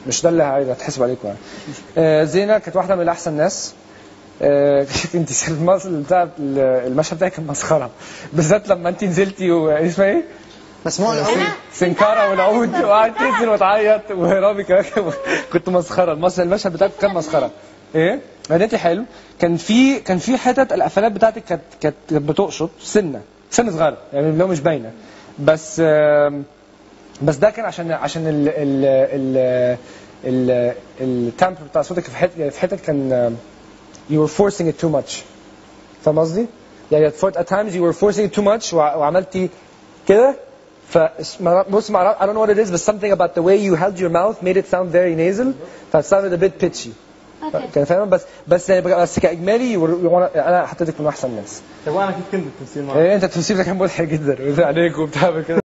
مش ده اللي عايز هتحسب عليكم يعني آه زينه كانت واحده من احسن الناس آه انت المصل بتاع المشهد بتاعك كان مسخره بالذات لما انت نزلتي واسمها ايه؟ مسموع العود سنكارة والعود وقعدت تنزل وتعيط ورامي كمان كنت مسخره المصل المشهد بتاعك كان مسخره ايه؟ اديتي حلو كان في كان في حتت القفلات بتاعتك كانت كانت بتقشط سنه سنه صغيره يعني لو مش باينه بس آم، بس ده كان عشان عشان ال ال ال ال التامبر بتاع صوتك في حته في حتت كان آم، you were forcing it too much فاهم قصدي؟ يعني at at times you were forcing it too much وع- وعملتي كده ف بص ما أعرف- I don't know what it is but something about the way you held your mouth made it sound very nasal ف it sounded a bit pitchy كان فاهم بس بس يعني بس كاجمالي you were- you wanna- انا حطيتك من احسن الناس طب وانا كيف كنت التمثيل معك؟ إيه، انت التمثيل ده كان مضحك جدا عليك وبتاع كده